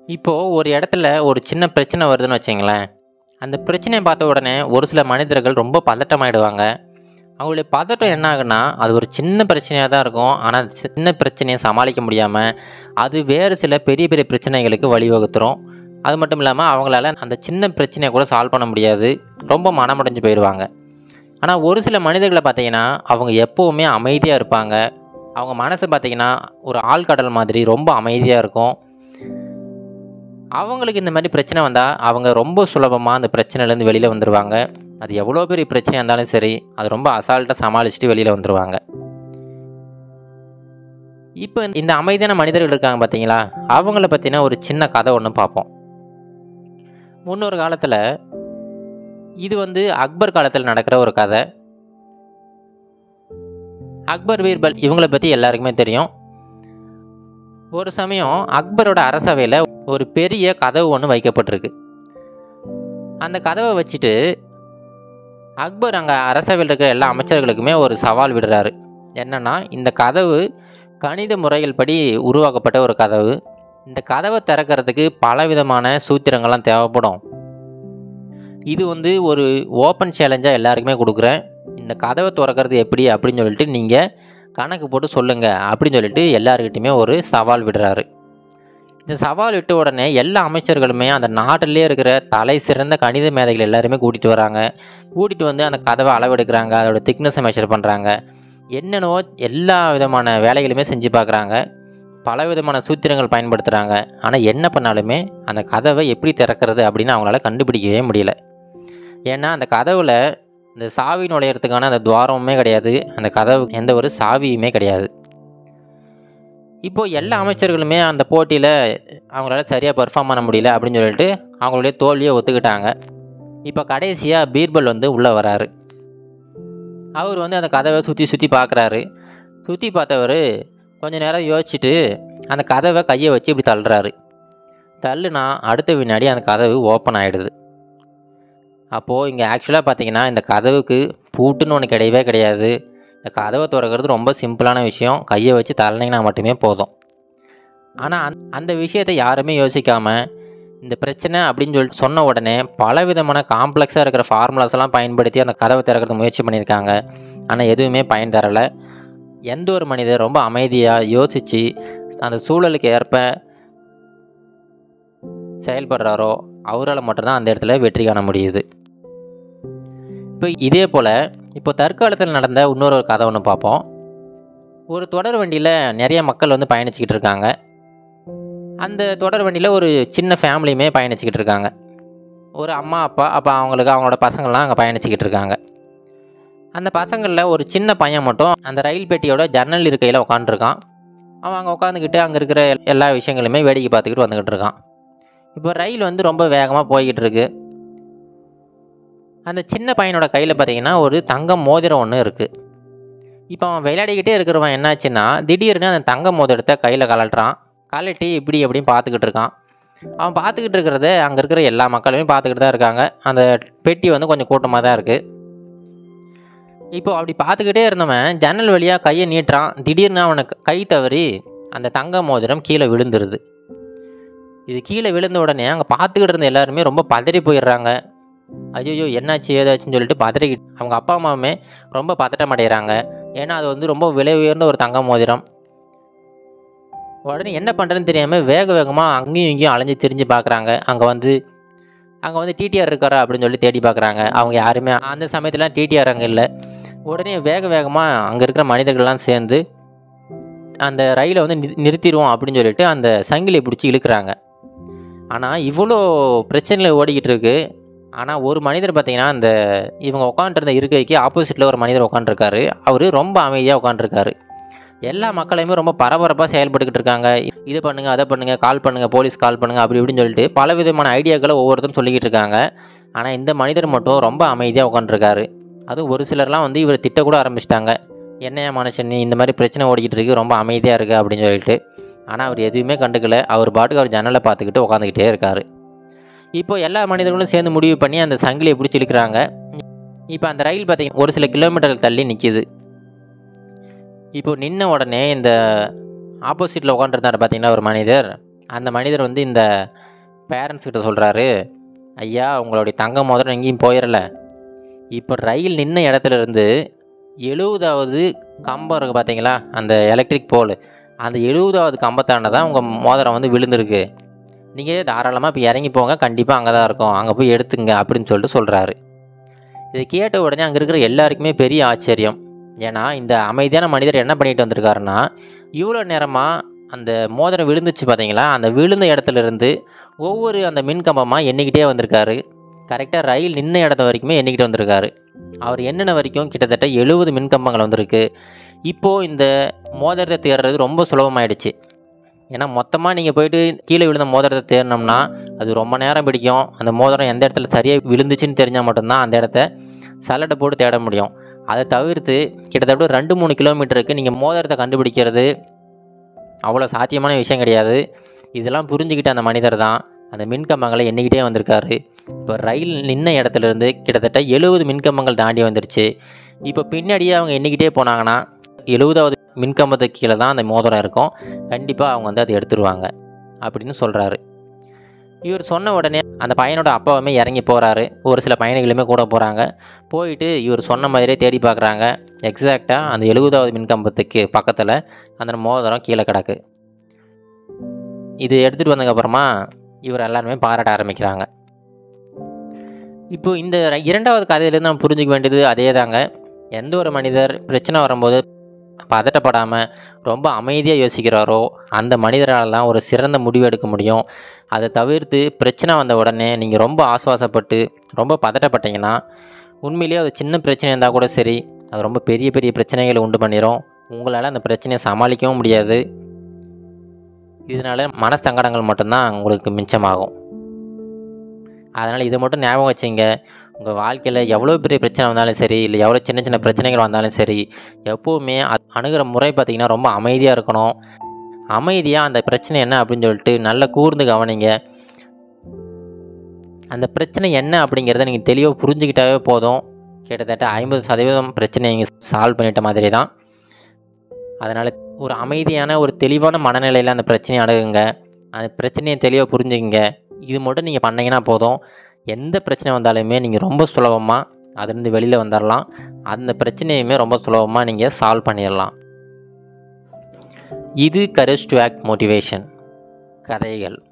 இப்போது ஒரு இடத்துல ஒரு சின்ன பிரச்சனை வருதுன்னு வச்சிங்களேன் அந்த பிரச்சனையை பார்த்த உடனே ஒரு சில மனிதர்கள் ரொம்ப பதட்டமாயிடுவாங்க அவங்களுடைய பதட்டம் என்ன ஆகுன்னா அது ஒரு சின்ன பிரச்சனையாக தான் இருக்கும் ஆனால் அந்த சின்ன பிரச்சனையை சமாளிக்க முடியாமல் அது வேறு சில பெரிய பெரிய பிரச்சனைகளுக்கு வழிவகுத்துரும் அது மட்டும் இல்லாமல் அவங்களால அந்த சின்ன பிரச்சனையை கூட சால்வ் பண்ண முடியாது ரொம்ப மனமுடைஞ்சு போயிடுவாங்க ஆனால் ஒரு சில மனிதர்களை பார்த்தீங்கன்னா அவங்க எப்போவுமே அமைதியாக இருப்பாங்க அவங்க மனசு பார்த்தீங்கன்னா ஒரு ஆழ்கடல் மாதிரி ரொம்ப அமைதியாக இருக்கும் அவங்களுக்கு இந்த மாதிரி பிரச்சனை வந்தால் அவங்க ரொம்ப சுலபமாக அந்த பிரச்சனையிலேருந்து வெளியில் வந்துடுவாங்க அது எவ்வளோ பெரிய பிரச்சனையாக இருந்தாலும் சரி அது ரொம்ப அசால்ட்டாக சமாளிச்சுட்டு வெளியில் வந்துடுவாங்க இப்போ இந்த அமைதியான மனிதர்கள் இருக்காங்க பார்த்தீங்களா அவங்கள பற்றின ஒரு சின்ன கதை ஒன்று பார்ப்போம் முன்னொரு காலத்தில் இது வந்து அக்பர் காலத்தில் நடக்கிற ஒரு கதை அக்பர் பீர்பல் இவங்கள பற்றி எல்லாருக்குமே தெரியும் ஒரு சமயம் அக்பரோட அரசவையில் ஒரு பெரிய கதவு ஒன்று வைக்கப்பட்டிருக்கு அந்த கதவை வச்சுட்டு அக்பர் அங்கே அரசவையில் இருக்கிற எல்லா அமைச்சர்களுக்குமே ஒரு சவால் விடுறாரு என்னன்னா இந்த கதவு கணித முறைகள் படி உருவாக்கப்பட்ட ஒரு கதவு இந்த கதவை திறக்கிறதுக்கு பலவிதமான சூத்திரங்கள்லாம் தேவைப்படும் இது வந்து ஒரு ஓப்பன் சேலஞ்சாக எல்லாருக்குமே கொடுக்குறேன் இந்த கதவை திறக்கிறது எப்படி அப்படின்னு சொல்லிட்டு நீங்கள் கணக்கு போட்டு சொல்லுங்கள் அப்படின்னு சொல்லிட்டு எல்லாருக்கிட்டையுமே ஒரு சவால் விடுறாரு இந்த சவால் விட்ட உடனே எல்லா அமைச்சர்களுமே அந்த நாட்டிலே இருக்கிற தலை சிறந்த கணித மேதைகள் எல்லாருமே கூட்டிகிட்டு வராங்க கூட்டிகிட்டு வந்து அந்த கதவை அளவெடுக்கிறாங்க அதோட திக்னஸை மெஷர் பண்ணுறாங்க என்னென்னவோ எல்லா விதமான வேலைகளுமே செஞ்சு பார்க்குறாங்க பல விதமான சூத்திரங்கள் பயன்படுத்துகிறாங்க ஆனால் என்ன பண்ணாலுமே அந்த கதவை எப்படி திறக்கிறது அப்படின்னு அவங்களால கண்டுபிடிக்கவே முடியல ஏன்னா அந்த கதவில் இந்த சாவி நுழையிறதுக்கான அந்த துவாரமுமே கிடையாது அந்த கதவு எந்த ஒரு சாவியுமே கிடையாது இப்போது எல்லா அமைச்சர்களுமே அந்த போட்டியில் அவங்களால சரியாக பெர்ஃபார்ம் பண்ண முடியல அப்படின்னு சொல்லிட்டு அவங்களுடைய தோல்வியை ஒத்துக்கிட்டாங்க இப்போ கடைசியாக பீர்பல் வந்து உள்ளே வராரு அவர் வந்து அந்த கதவை சுற்றி சுற்றி பார்க்குறாரு சுற்றி பார்த்தவர் கொஞ்ச நேரம் யோசிச்சுட்டு அந்த கதவை கையை வச்சு இப்படி தள்ளுறாரு தள்ளுனா அடுத்த வினாடி அந்த கதவு ஓப்பன் ஆகிடுது அப்போது இங்கே ஆக்சுவலாக பார்த்தீங்கன்னா இந்த கதவுக்கு பூட்டுன்னு ஒன்று கிடையவே கிடையாது இந்த கதவை திறக்கிறது ரொம்ப சிம்பிளான விஷயம் கையை வச்சு தள்ளினீங்கன்னா மட்டுமே போதும் ஆனால் அந் அந்த விஷயத்தை யாருமே யோசிக்காமல் இந்த பிரச்சனை அப்படின்னு சொல்லிட்டு சொன்ன உடனே பல விதமான காம்ப்ளெக்ஸாக இருக்கிற ஃபார்முலாஸ் எல்லாம் பயன்படுத்தி அந்த கதவை திறக்கிறது முயற்சி பண்ணியிருக்காங்க ஆனால் எதுவுமே பயன் தரலை எந்த ஒரு மனிதர் ரொம்ப அமைதியாக யோசித்து அந்த சூழலுக்கு ஏற்ப செயல்படுறாரோ அவரால் மட்டும்தான் அந்த இடத்துல வெற்றி காண முடியுது இப்போ இதே போல் இப்போ தற்காலத்தில் நடந்த இன்னொரு ஒரு கதை ஒன்று பார்ப்போம் ஒரு தொடர் வண்டியில் நிறைய மக்கள் வந்து பயணிச்சுக்கிட்டு இருக்காங்க அந்த தொடர் வண்டியில் ஒரு சின்ன ஃபேமிலியுமே பயணிச்சுக்கிட்டு இருக்காங்க ஒரு அம்மா அப்பா அப்போ அவங்களுக்கு அவங்களோட பசங்கள்லாம் அங்கே பயணிச்சுக்கிட்டு இருக்காங்க அந்த பசங்களில் ஒரு சின்ன பையன் மட்டும் அந்த ரயில் பெட்டியோட ஜன்னல் இருக்கையில் உட்காந்துருக்கான் அவன் அங்கே உட்காந்துக்கிட்டு அங்கே இருக்கிற எல்லா விஷயங்களுமே வேடிக்கை பார்த்துக்கிட்டு வந்துக்கிட்டு இருக்கான் இப்போ ரயில் வந்து ரொம்ப வேகமாக போய்கிட்டு இருக்கு அந்த சின்ன பையனோட கையில் பார்த்தீங்கன்னா ஒரு தங்க மோதிரம் ஒன்று இருக்குது இப்போ அவன் விளையாடிக்கிட்டே இருக்கிறவன் என்னாச்சுன்னா திடீர்னு அந்த தங்க மோதிரத்தை கையில் கலட்டுறான் கலட்டி இப்படி எப்படின்னு பார்த்துக்கிட்டு இருக்கான் அவன் பார்த்துக்கிட்டு இருக்கிறத அங்கே இருக்கிற எல்லா மக்களுமே பார்த்துக்கிட்டு தான் இருக்காங்க அந்த பெட்டி வந்து கொஞ்சம் கூட்டமாக தான் இருக்குது இப்போ அப்படி பார்த்துக்கிட்டே இருந்தவன் ஜன்னல் வழியாக கையை நீட்டுறான் திடீர்னு அவனுக்கு கை தவறி அந்த தங்க மோதிரம் கீழே விழுந்துருது இது கீழே விழுந்த உடனே அங்கே பார்த்துக்கிட்டு இருந்த எல்லாருமே ரொம்ப பதறி போயிடுறாங்க ஐயோ என்னாச்சு ஏதாச்சுன்னு சொல்லிட்டு பதறிக்கிட்டு அவங்க அப்பா அம்மாவுமே ரொம்ப பதட்டம் அடைகிறாங்க ஏன்னா அது வந்து ரொம்ப விலை உயர்ந்த ஒரு தங்க மோதிரம் உடனே என்ன பண்ணுறதுன்னு தெரியாமல் வேக வேகமாக அங்கேயும் இங்கேயும் அலைஞ்சு திரிஞ்சு பார்க்குறாங்க அங்கே வந்து அங்கே வந்து டிடிஆர் இருக்காரா அப்படின்னு சொல்லி தேடி பார்க்குறாங்க அவங்க யாருமே அந்த சமயத்தில் டிடிஆர் அங்கே இல்லை உடனே வேக வேகமாக அங்கே இருக்கிற மனிதர்கள்லாம் சேர்ந்து அந்த ரயிலை வந்து நி நிறுத்திடுவோம் அப்படின்னு சொல்லிட்டு அந்த சங்கிலியை பிடிச்சி இழுக்கிறாங்க ஆனால் இவ்வளோ பிரச்சனைகள் ஓடிக்கிட்டு இருக்கு ஆனால் ஒரு மனிதர் பார்த்தீங்கன்னா அந்த இவங்க உட்காந்துருந்த இருக்கைக்கு ஆப்போசிட்டில் ஒரு மனிதர் உட்காந்துருக்காரு அவர் ரொம்ப அமைதியாக உட்காந்துருக்காரு எல்லா மக்களையுமே ரொம்ப பரபரப்பாக செயல்பட்டுக்கிட்டு இருக்காங்க இது பண்ணுங்கள் அதை பண்ணுங்கள் கால் பண்ணுங்கள் போலீஸ் கால் பண்ணுங்கள் அப்படி இப்படின்னு சொல்லிட்டு பல விதமான ஐடியாக்களை ஒவ்வொருத்தரும் சொல்லிக்கிட்டு இருக்காங்க ஆனால் இந்த மனிதர் மட்டும் ரொம்ப அமைதியாக உட்காந்துருக்காரு அதுவும் ஒரு சிலர்லாம் வந்து இவர் திட்டக்கூட ஆரம்பிச்சிட்டாங்க என்னையா மனுஷன் நீ இந்த மாதிரி பிரச்சனை ஓடிக்கிட்டு இருக்கு ரொம்ப அமைதியாக இருக்கு அப்படின்னு சொல்லிட்டு ஆனால் அவர் எதுவுமே கண்டுக்கல அவர் பாட்டுக்கு அவர் ஜன்னலை பார்த்துக்கிட்டு உட்காந்துக்கிட்டே இருக்கார் இப்போ எல்லா மனிதர்களும் சேர்ந்து முடிவு பண்ணி அந்த சங்கிலியை பிடிச்சி இழுக்கிறாங்க இப்போ அந்த ரயில் பார்த்தீங்கன்னா ஒரு சில கிலோமீட்டர் தள்ளி நிற்கிது இப்போ நின்ன உடனே இந்த ஆப்போசிட்டில் உட்காந்துருந்தார் பார்த்தீங்கன்னா ஒரு மனிதர் அந்த மனிதர் வந்து இந்த பேரண்ட்ஸ் கிட்ட சொல்கிறாரு ஐயா உங்களுடைய தங்க மோதிரம் எங்கேயும் போயிடல இப்போ ரயில் நின்ன இடத்துல இருந்து எழுபதாவது கம்பம் இருக்குது பார்த்தீங்களா அந்த எலக்ட்ரிக் போல் அந்த எழுபதாவது கம்பத்தாண்ட தான் உங்கள் மோதிரம் வந்து விழுந்திருக்கு நீங்கள் தாராளமாக இப்போ இறங்கி போங்க கண்டிப்பாக அங்கே தான் இருக்கும் அங்கே போய் எடுத்துங்க அப்படின்னு சொல்லிட்டு சொல்கிறாரு இது கேட்ட உடனே அங்கே இருக்கிற எல்லாருக்குமே பெரிய ஆச்சரியம் ஏன்னா இந்த அமைதியான மனிதர் என்ன பண்ணிட்டு வந்திருக்காருன்னா இவ்வளோ நேரமாக அந்த மோதிரம் விழுந்துச்சு பார்த்தீங்களா அந்த விழுந்த இடத்துல இருந்து ஒவ்வொரு அந்த மின்கம்பமாக எண்ணிக்கிட்டே வந்திருக்காரு கரெக்டாக ரயில் நின்ன இடத்த வரைக்குமே எண்ணிக்கிட்டு வந்திருக்காரு அவர் எண்ணின வரைக்கும் கிட்டத்தட்ட எழுபது மின்கம்பங்கள் வந்திருக்கு இப்போது இந்த மோதிரத்தை தேடுறது ரொம்ப சுலபமாயிடுச்சு ஏன்னா மொத்தமாக நீங்கள் போயிட்டு கீழே விழுந்த மோதிரத்தை தேடினோம்னா அது ரொம்ப நேரம் பிடிக்கும் அந்த மோதிரம் எந்த இடத்துல சரியாக விழுந்துச்சுன்னு தெரிஞ்சால் மட்டும்தான் அந்த இடத்த சல்லடை போட்டு தேட முடியும் அதை தவிர்த்து கிட்டத்தட்ட ஒரு ரெண்டு மூணு கிலோமீட்டருக்கு நீங்கள் மோதிரத்தை கண்டுபிடிக்கிறது அவ்வளோ சாத்தியமான விஷயம் கிடையாது இதெல்லாம் புரிஞ்சுக்கிட்ட அந்த மனிதர் தான் அந்த மின்கம்பங்களை எண்ணிக்கிட்டே வந்திருக்காரு இப்போ ரயில் நின்ன இடத்துல இருந்து கிட்டத்தட்ட எழுபது மின்கம்பங்கள் தாண்டி வந்துருச்சு இப்போ பின்னாடியே அவங்க எண்ணிக்கிட்டே போனாங்கன்னா எழுபதாவது மின்கம்பத்துக்கு கீழே தான் அந்த மோதிரம் இருக்கும் கண்டிப்பாக அவங்க வந்து அதை எடுத்துருவாங்க அப்படின்னு சொல்கிறாரு இவர் சொன்ன உடனே அந்த பையனோட அப்பாவுமே இறங்கி போகிறாரு ஒரு சில பயணிகளுமே கூட போகிறாங்க போயிட்டு இவர் சொன்ன மாதிரியே தேடி பார்க்குறாங்க எக்ஸாக்டாக அந்த எழுபதாவது மின்கம்பத்துக்கு பக்கத்தில் அந்த மோதிரம் கீழே கிடக்கு இது எடுத்துகிட்டு வந்ததுக்கப்புறமா இவர் எல்லாருமே பாராட்ட ஆரம்பிக்கிறாங்க இப்போ இந்த ர- இரண்டாவது கதையிலேருந்து நம்ம புரிஞ்சுக்க வேண்டியது அதே தாங்க எந்த ஒரு மனிதர் பிரச்சனை வரும்போது பதட்டப்படாமல் ரொம்ப அமைதியாக யோசிக்கிறாரோ அந்த மனிதரால் தான் ஒரு சிறந்த முடிவு எடுக்க முடியும் அதை தவிர்த்து பிரச்சனை வந்த உடனே நீங்கள் ரொம்ப ஆசுவாசப்பட்டு ரொம்ப பதட்டப்பட்டீங்கன்னா உண்மையிலேயே அது சின்ன பிரச்சனை இருந்தால் கூட சரி அது ரொம்ப பெரிய பெரிய பிரச்சனைகளை உண்டு பண்ணிடும் உங்களால் அந்த பிரச்சனையை சமாளிக்கவும் முடியாது இதனால மனசங்கடங்கள் மட்டும்தான் உங்களுக்கு மிச்சமாகும் அதனால் இதை மட்டும் ஞாபகம் வச்சுங்க உங்கள் வாழ்க்கையில் எவ்வளோ பெரிய பிரச்சனை வந்தாலும் சரி இல்லை எவ்வளோ சின்ன சின்ன பிரச்சனைகள் வந்தாலும் சரி எப்போவுமே அ- அணுகிற முறை பார்த்திங்கன்னா ரொம்ப அமைதியாக இருக்கணும் அமைதியாக அந்த பிரச்சனை என்ன அப்படின்னு சொல்லிட்டு நல்லா கூர்ந்து கவனிங்க அந்த பிரச்சனை என்ன அப்படிங்கிறத நீங்கள் தெளிவாக புரிஞ்சுக்கிட்டாவே போதும் கிட்டத்தட்ட ஐம்பது சதவீதம் பிரச்சனையை நீங்கள் சால்வ் பண்ணிட்ட மாதிரி தான் அதனால் ஒரு அமைதியான ஒரு தெளிவான மனநிலையில் அந்த பிரச்சனையை அணுகுங்க அந்த பிரச்சனையை தெளிவாக புரிஞ்சுக்கங்க இது மட்டும் நீங்கள் பண்ணீங்கன்னா போதும் எந்த பிரச்சனை வந்தாலுமே நீங்கள் ரொம்ப சுலபமாக அதுலேருந்து வெளியில் வந்துடலாம் அந்த பிரச்சனையுமே ரொம்ப சுலபமாக நீங்கள் சால்வ் பண்ணிடலாம் இது கரேஜ் டு ஆக்ட் மோட்டிவேஷன் கதைகள்